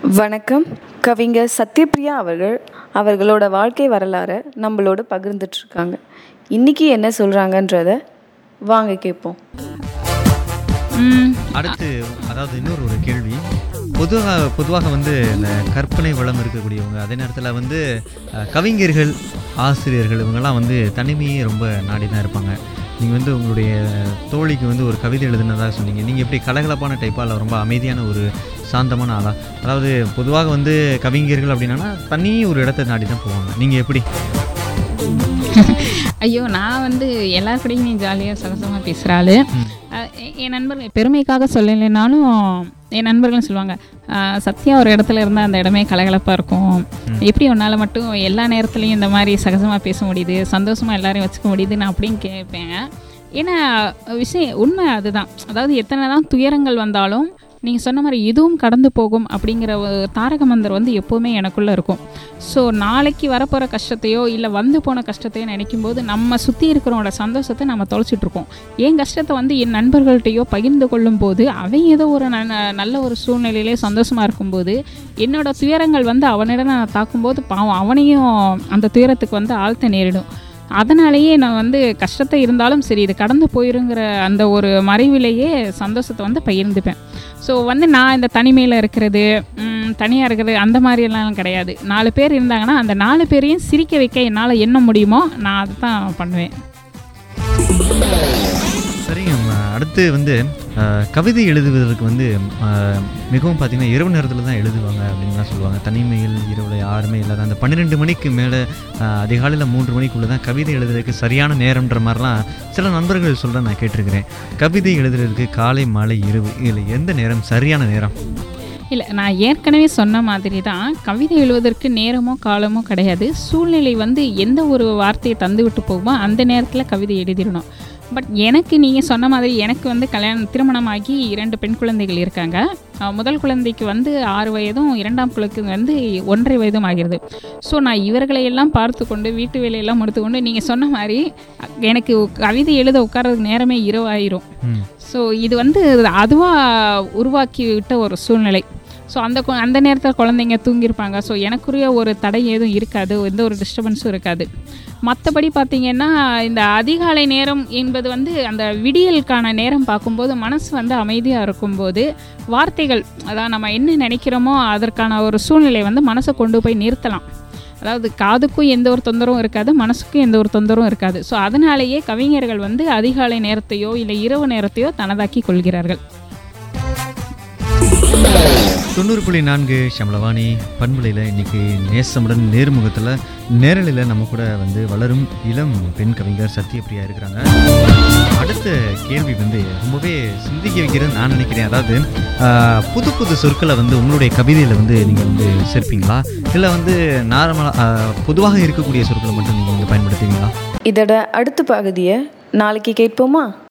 வணக்கம் கவிஞர் சத்யபிரியா அவர்கள் அவர்களோட வாழ்க்கை வரலாறை நம்மளோட பகிர்ந்துட்டு இருக்காங்க இன்னைக்கு என்ன சொல்றாங்கன்றத வாங்க கேட்போம் அடுத்து அதாவது இன்னொரு ஒரு கேள்வி பொதுவாக பொதுவாக வந்து இந்த கற்பனை வளம் இருக்கக்கூடியவங்க அதே நேரத்தில் வந்து அஹ், கவிஞர்கள் ஆசிரியர்கள் இவங்கெல்லாம் வந்து தனிமையே ரொம்ப நாடி தான் இருப்பாங்க நீங்கள் வந்து உங்களுடைய தோழிக்கு வந்து ஒரு கவிதை எழுதுனதாக சொன்னீங்க நீங்கள் எப்படி கலகலப்பான டைப்பா இல்லை ரொம்ப அமைதியான ஒரு சாந்தமான ஆளா அதாவது பொதுவாக வந்து கவிஞர்கள் அப்படின்னா தனி ஒரு இடத்தை நாடி தான் போவாங்க நீங்கள் எப்படி ஐயோ நான் வந்து எல்லார் கூடயும் நீ ஜாலியாக சகசமாக பேசுகிறாள் என் நண்பர்கள் பெருமைக்காக சொல்லலைனாலும் என் நண்பர்களும் சொல்லுவாங்க அஹ், சத்யா ஒரு இடத்துல இருந்தால் அந்த இடமே கலகலப்பாக இருக்கும் எப்படி உன்னால் மட்டும் எல்லா நேரத்துலையும் இந்த மாதிரி சகஜமாக பேச முடியுது சந்தோஷமாக எல்லாரையும் வச்சுக்க முடியுதுன்னு அப்படின்னு கேட்பேன் ஏன்னா விஷயம் உண்மை அதுதான் அதாவது எத்தனை தான் துயரங்கள் வந்தாலும் நீங்கள் சொன்ன மாதிரி இதுவும் கடந்து போகும் அப்படிங்கிற ஒரு தாரக மந்திரம் வந்து எப்போவுமே எனக்குள்ளே இருக்கும் ஸோ நாளைக்கு வரப்போகிற கஷ்டத்தையோ இல்லை வந்து போன கஷ்டத்தையோ நினைக்கும் போது நம்ம சுற்றி இருக்கிறவங்களோட சந்தோஷத்தை நம்ம தொலைச்சிட்டு இருக்கோம் என் கஷ்டத்தை வந்து என் நண்பர்கள்ட்டையோ பகிர்ந்து கொள்ளும் போது அவன் ஏதோ ஒரு ந- நல்ல ஒரு சூழ்நிலையிலே சந்தோஷமாக இருக்கும்போது என்னோட துயரங்கள் வந்து அவனிடம் நான் தாக்கும்போது பாவம் அவனையும் அந்த துயரத்துக்கு வந்து ஆழ்த்த நேரிடும் அதனாலேயே நான் வந்து கஷ்டத்தை இருந்தாலும் சரி இது கடந்து போயிருங்கிற அந்த ஒரு மறைவிலேயே சந்தோஷத்தை வந்து பகிர்ந்துப்பேன் ஸோ வந்து நான் இந்த தனிமையில் இருக்கிறது தனியாக இருக்கிறது அந்த மாதிரியெல்லாம் கிடையாது நாலு பேர் இருந்தாங்கன்னா அந்த நாலு பேரையும் சிரிக்க வைக்க என்னால் என்ன முடியுமோ நான் அதை தான் பண்ணுவேன் சரிங்க ம, அடுத்து வந்து அஹ், கவிதை எழுதுவதற்கு வந்து அஹ், மிகவும் பார்த்தீங்கன்னா இரவு நேரத்தில் தான் எழுதுவாங்க அப்படின்லாம் சொல்லுவாங்க தனிமையில் இரவில் யாருமே இல்லாத அந்த பன்னிரெண்டு மணிக்கு மேலே அதிகாலையில் மூன்று மணிக்குள்ளே தான் கவிதை எழுதுறதுக்கு சரியான நேரம்ன்ற மாதிரிலாம் சில நண்பர்கள் சொல்ல நான் கேட்டிருக்கிறேன் கவிதை எழுதுறதுக்கு காலை மாலை இரவு இதில் எந்த நேரம் சரியான நேரம் இல்லை நான் ஏற்கனவே சொன்ன மாதிரி தான் கவிதை எழுவதற்கு நேரமோ காலமோ கிடையாது சூழ்நிலை வந்து எந்த ஒரு வார்த்தையை தந்து விட்டு போகுமோ அந்த நேரத்தில் கவிதை எழுதிடணும் பட் எனக்கு நீங்கள் சொன்ன மாதிரி எனக்கு வந்து கல்யாணம் திருமணமாகி இரண்டு பெண் குழந்தைகள் இருக்காங்க அஹ் முதல் குழந்தைக்கு வந்து ஆறு வயதும் இரண்டாம் குழந்தைக்கு வந்து ஒன்றரை வயதும் ஆகிறது ஸோ நான் இவர்களை எல்லாம் பார்த்து கொண்டு வீட்டு வேலையெல்லாம் முடித்து கொண்டு நீங்கள் சொன்ன மாதிரி எனக்கு கவிதை எழுத உட்கார்றதுக்கு நேரமே இரவாயிரும் ம் ஸோ இது வந்து அதுவாக உருவாக்கி விட்ட ஒரு சூழ்நிலை ஸோ அந்த கு- அந்த நேரத்தில் குழந்தைங்க தூங்கியிருப்பாங்க ஸோ எனக்குரிய ஒரு தடை எதுவும் இருக்காது எந்த ஒரு டிஸ்டர்பன்ஸும் இருக்காது மற்றபடி பார்த்தீங்கன்னா இந்த அதிகாலை நேரம் என்பது வந்து அந்த விடியலுக்கான நேரம் பார்க்கும்போது மனசு வந்து அமைதியாக இருக்கும்போது வார்த்தைகள் அதான் நம்ம என்ன நினைக்கிறோமோ அதற்கான ஒரு சூழ்நிலை வந்து மனசை கொண்டு போய் நிறுத்தலாம் அதாவது காதுக்கும் எந்த ஒரு தொந்தரவும் இருக்காது மனசுக்கும் எந்த ஒரு தொந்தரவும் இருக்காது ஸோ அதனாலேயே கவிஞர்கள் வந்து அதிகாலை நேரத்தையோ இல்லை இரவு நேரத்தையோ தனதாக்கி கொள்கிறார்கள் தொண்ணூறு புள்ளி நான்கு ஷமலவாணி பண்புலையில் இன்னைக்கு நேசமுடன் நேர்முகத்தில் நேரலையில் நம்ம கூட வந்து வளரும் இளம் பெண் கவிஞர் சத்யபிரியா இருக்கிறாங்க அடுத்த கேள்வி வந்து ரொம்பவே சிந்திக்க வைக்கிறேன்னு நான் நினைக்கிறேன் அதாவது ஆஹ், புது புது சொற்களை வந்து உங்களுடைய கவிதையில் வந்து நீங்கள் வந்து சேர்ப்பீங்களா இல்லை வந்து நார்மலாக பொதுவாக இருக்கக்கூடிய சொற்களை மட்டும் நீங்கள் வந்து பயன்படுத்துவீங்களா இதோட அடுத்த பகுதியை நாளைக்கு கேட்போமா